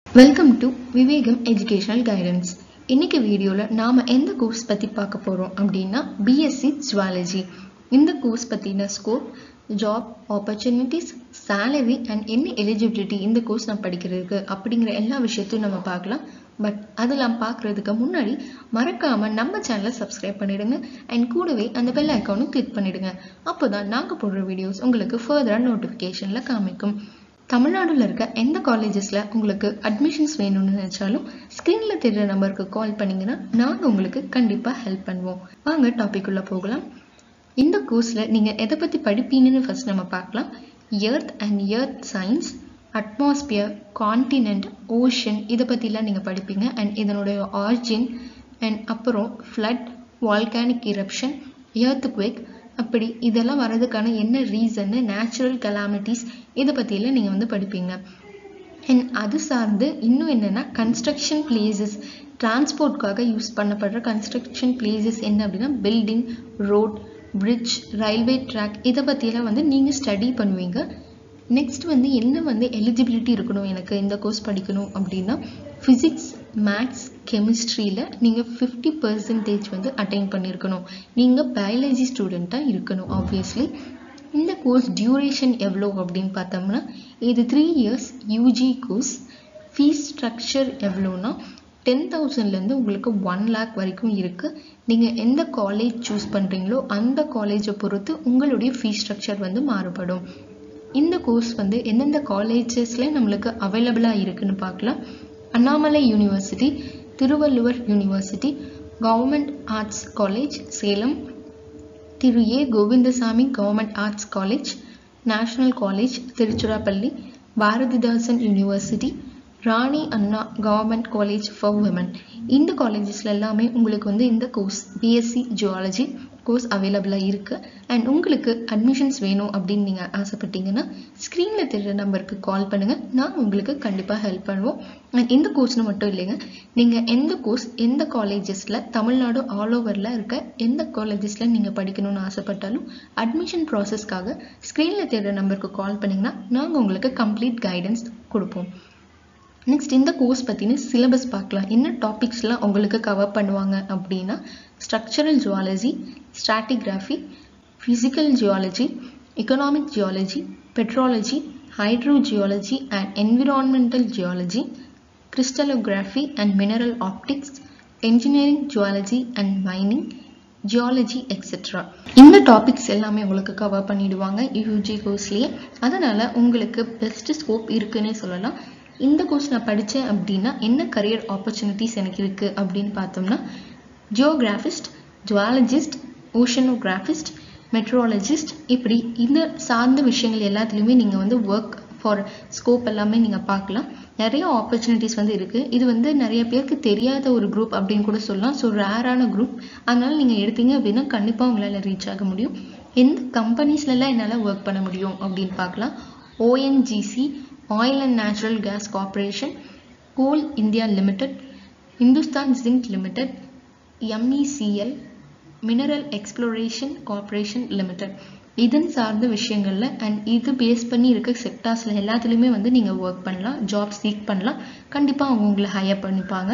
welcome to Vivekam educational guidance இன்னைக்கு வீடியோவில் நாம் எந்த கோர்ஸ் பற்றி பார்க்க போகிறோம் அப்படின்னா பிஎஸ்சி ஜுவாலஜி இந்த கோர்ஸ் பற்றின scope job opportunities salary and என்ன எலிஜிபிலிட்டி இந்த கோர்ஸ் நான் படிக்கிறதுக்கு அப்படிங்கிற எல்லா விஷயத்தையும் நம்ம பார்க்கலாம் பட் அதெல்லாம் பார்க்குறதுக்கு முன்னாடி மறக்காமல் நம்ம சேனலை சப்ஸ்கிரைப் பண்ணிடுங்க அண்ட் கூடவே அந்த பெல் ஐக்கானும் கிளிக் பண்ணிடுங்க அப்போ தான் நாங்கள் போடுற வீடியோஸ் உங்களுக்கு ஃபர்தராக நோட்டிஃபிகேஷனில் காமிக்கும் தமிழ்நாடுல இருக்க எந்த காலேஜஸில் உங்களுக்கு அட்மிஷன்ஸ் வேணும்னு நினச்சாலும் ஸ்க்ரீனில் தெரிகிற நம்பருக்கு கால் பண்ணிங்கன்னா நாங்கள் உங்களுக்கு கண்டிப்பாக ஹெல்ப் பண்ணுவோம் வாங்க டாபிக் உள்ள போகலாம் இந்த கோர்ஸில் நீங்கள் எதை பற்றி படிப்பீங்கன்னு ஃபர்ஸ்ட் நம்ம பார்க்கலாம் earth and earth science atmosphere continent ocean இதை பற்றிலாம் நீங்கள் படிப்பீங்க அண்ட் இதனுடைய ஆரிஜின் அண்ட் அப்புறம் flood volcanic eruption earthquake அப்படி இதெல்லாம் வர்றதுக்கான என்ன ரீசன்னு நேச்சுரல் கலாமிட்டிஸ் இதை பற்றியெல்லாம் நீங்கள் வந்து படிப்பீங்க அண்ட் அது சார்ந்து இன்னும் என்னென்னா கன்ஸ்ட்ரக்ஷன் பிளேசஸ் டிரான்ஸ்போர்ட்காக யூஸ் பண்ணப்படுற கன்ஸ்ட்ரக்ஷன் பிளேசஸ் என்ன அப்படின்னா building road bridge railway track இதை பற்றியெல்லாம் வந்து நீங்கள் ஸ்டடி பண்ணுவீங்க நெக்ஸ்ட் வந்து என்ன வந்து எலிஜிபிலிட்டி இருக்கணும் எனக்கு இந்த கோர்ஸ் படிக்கணும் அப்படின்னா ஃபிசிக்ஸ் மேத்ஸ் கெமிஸ்ட்ரியில் நீங்கள் ஃபிஃப்டி பர்சன்டேஜ் வந்து அட்டைன் பண்ணியிருக்கணும் நீங்கள் பயாலஜி ஸ்டூடெண்ட்டாக இருக்கணும் ஆப்வியஸ்லி இந்த கோர்ஸ் டியூரேஷன் எவ்வளோ அப்படின்னு பார்த்தோம்னா இது three years UG course fees structure எவ்வளோனா டென் தௌசண்ட்லேருந்து உங்களுக்கு ஒன் லேக் வரைக்கும் இருக்குது நீங்கள் எந்த காலேஜ் சூஸ் பண்ணுறீங்களோ அந்த காலேஜை பொறுத்து உங்களுடைய ஃபீஸ் ஸ்ட்ரக்சர் வந்து மாறுபடும் இந்த கோர்ஸ் வந்து எந்தெந்த காலேஜஸில் நம்மளுக்கு அவைலபிளாக இருக்குன்னு பார்க்கலாம் Annamalai university Thiruvalluvar university government arts college Salem Thiru A Govindasamy government arts college national college Tiruchirappalli Bharathidasan university Rani Anna government college for women இந்த காலேஜஸில் எல்லாமே உங்களுக்கு வந்து இந்த கோர்ஸ் பிஎஸ்சி ஜுவாலஜி கோர்ஸ் அவைலபிளாக இருக்குது அண்ட் உங்களுக்கு அட்மிஷன்ஸ் வேணும் அப்படின்னு நீங்கள் ஆசைப்பட்டீங்கன்னா ஸ்க்ரீனில் தெரிகிற நம்பருக்கு கால் பண்ணுங்கள் நான் உங்களுக்கு கண்டிப்பாக ஹெல்ப் பண்ணுவோம் அண்ட் இந்த கோர்ஸ்னு மட்டும் இல்லைங்க நீங்கள் எந்த கோர்ஸ் எந்த காலேஜஸில் தமிழ்நாடு ஆல் ஓவரில் இருக்க எந்த காலேஜஸில் நீங்கள் படிக்கணும்னு ஆசைப்பட்டாலும் அட்மிஷன் ப்ராசஸ்க்காக ஸ்க்ரீனில் தெரிகிற நம்பருக்கு கால் பண்ணிங்கன்னா நாங்கள் உங்களுக்கு கம்ப்ளீட் கைடன்ஸ் கொடுப்போம் நெக்ஸ்ட் இந்த கோர்ஸ் பற்றின சிலபஸ் பார்க்கலாம் என்ன டாபிக்ஸ்லாம் உங்களுக்கு கவர் பண்ணுவாங்க அப்படின்னா structural zoology stratigraphy physical geology economic geology petrology hydrogeology and environmental geology crystallography and mineral optics engineering zoology and mining geology etcetera இந்த டாபிக்ஸ் எல்லாமே உங்களுக்கு கவர் பண்ணிடுவாங்க யூஜி கோர்ஸ்லேயே அதனால் உங்களுக்கு பெஸ்ட் ஸ்கோப் இருக்குன்னே சொல்லலாம் இந்த கோர்ஸ் நான் படித்தேன் அப்படின்னா என்ன கரியர் ஆப்பர்ச்சுனிட்டிஸ் எனக்கு இருக்குது அப்படின்னு பார்த்தோம்னா ஜியோகிராஃபிஸ்ட் ஜுவாலஜிஸ்ட் ஓஷனோகிராஃபிஸ்ட் மெட்ரோலஜிஸ்ட் இப்படி இந்த சார்ந்த விஷயங்கள் எல்லாத்துலேயுமே நீங்கள் வந்து ஒர்க் ஃபார் ஸ்கோப் எல்லாமே நீங்கள் பார்க்கலாம் நிறைய ஆப்பர்ச்சுனிட்டிஸ் வந்து இருக்குது இது வந்து நிறைய பேருக்கு தெரியாத ஒரு குரூப் அப்படின்னு கூட சொல்லலாம் ஸோ ரேரான குரூப் அதனால் நீங்கள் எடுத்தீங்க அப்படின்னா கண்டிப்பாக உங்களால் ரீச் ஆக முடியும் எந்த கம்பெனிஸ்லலாம் என்னால் ஒர்க் பண்ண முடியும் அப்படின்னு பார்க்கலாம் ONGC oil and natural gas corporation coal India limited Hindustan zinc limited MECL mineral exploration corporation limited இதன் சார்ந்த விஷயங்களில் அண்ட் இது பேஸ் பண்ணி இருக்க செக்டார்ஸில் எல்லாத்துலேயுமே வந்து நீங்கள் ஒர்க் பண்ணலாம் ஜாப் சீக் பண்ணலாம் கண்டிப்பாக அவங்க உங்களை ஹையர் பண்ணிப்பாங்க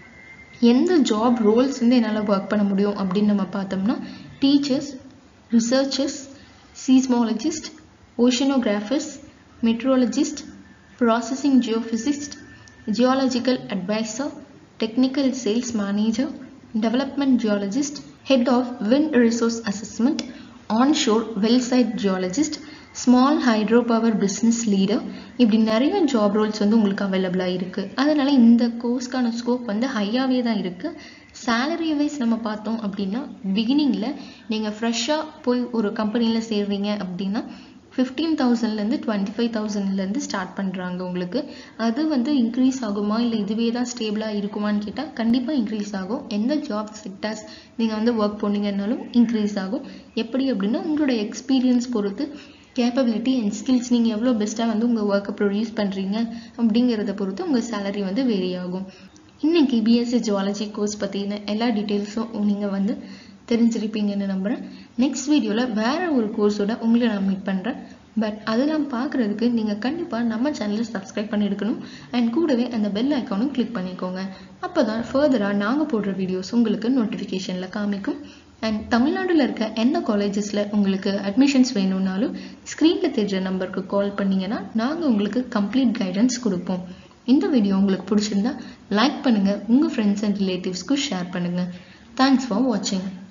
எந்த ஜாப் ரோல்ஸ் வந்து என்னால் ஒர்க் பண்ண முடியும் அப்படின்னு நம்ம பார்த்தோம்னா teachers researchers seismologist oceanographers metrologist processing geophysicist, geological advisor, technical sales manager, development geologist, head of wind resource assessment, onshore well site geologist, small hydro power business leader இப்படி நிறைய job Rolle's வந்து உங்களுக்கு அவைலபிளாக இருக்குது அதனால் இந்த கோர்ஸ்க்கான ஸ்கோப் வந்து ஹையாகவே தான் இருக்குது சேலரி வைஸ் நம்ம பார்த்தோம் அப்படின்னா பிகினிங்கில் நீங்கள் ஃப்ரெஷ்ஷாக போய் ஒரு கம்பெனியில் சேர்றீங்க அப்படின்னா ஃபிஃப்டீன் தௌசண்ட்லேருந்து டுவெண்ட்டி ஃபைவ் தௌசண்ட்லேருந்து ஸ்டார்ட் பண்ணுறாங்க உங்களுக்கு அது வந்து இன்க்ரீஸ் ஆகுமா இல்லை இதுவே தான் ஸ்டேபிளாக இருக்குமான்னு கேட்டால் கண்டிப்பாக இன்க்ரீஸ் ஆகும் எந்த ஜாப் செக்டர்ஸ் நீங்கள் வந்து ஒர்க் போனீங்கன்னாலும் இன்க்ரீஸ் ஆகும் எப்படி அப்படின்னா உங்களோட எக்ஸ்பீரியன்ஸ் பொறுத்து கேப்பபிலிட்டி அண்ட் ஸ்கில்ஸ் நீங்கள் எவ்வளோ பெஸ்ட்டாக வந்து உங்கள் ஒர்க்கை ப்ரொடியூஸ் பண்ணுறீங்க அப்படிங்கிறத பொறுத்து உங்கள் சேலரி வந்து வேரி ஆகும் இன்னைக்கு பிஎஸ்சி ஜுவாலஜி கோர்ஸ் பற்றின எல்லா டீட்டெயில்ஸும் நீங்கள் வந்து தெரிஞ்சிருப்பீங்கன்னு நம்புகிறேன் நெக்ஸ்ட் வீடியோவில் வேறு ஒரு கோர்ஸோட உங்களை நான் மீட் பண்ணுறேன் பட் அதெல்லாம் பார்க்குறதுக்கு நீங்கள் கண்டிப்பாக நம்ம சேனலை சப்ஸ்கிரைப் பண்ணியிருக்கணும் அண்ட் கூடவே அந்த பெல் ஐக்கானும் கிளிக் பண்ணிக்கோங்க அப்போ தான் ஃபர்தராக நாங்கள் போடுற வீடியோஸ் உங்களுக்கு நோட்டிஃபிகேஷனில் காமிக்கும் அண்ட் தமிழ்நாட்டில் இருக்க எந்த காலேஜஸில் உங்களுக்கு அட்மிஷன்ஸ் வேணும்னாலும் ஸ்க்ரீனில் தெரிஞ்ச நம்பருக்கு கால் பண்ணிங்கன்னா நாங்கள் உங்களுக்கு கம்ப்ளீட் கைடன்ஸ் கொடுப்போம் இந்த வீடியோ உங்களுக்கு பிடிச்சிருந்தா லைக் பண்ணுங்கள் உங்கள் ஃப்ரெண்ட்ஸ் அண்ட் ரிலேட்டிவ்ஸ்க்கு ஷேர் பண்ணுங்கள் தேங்க்ஸ் ஃபார் வாட்சிங்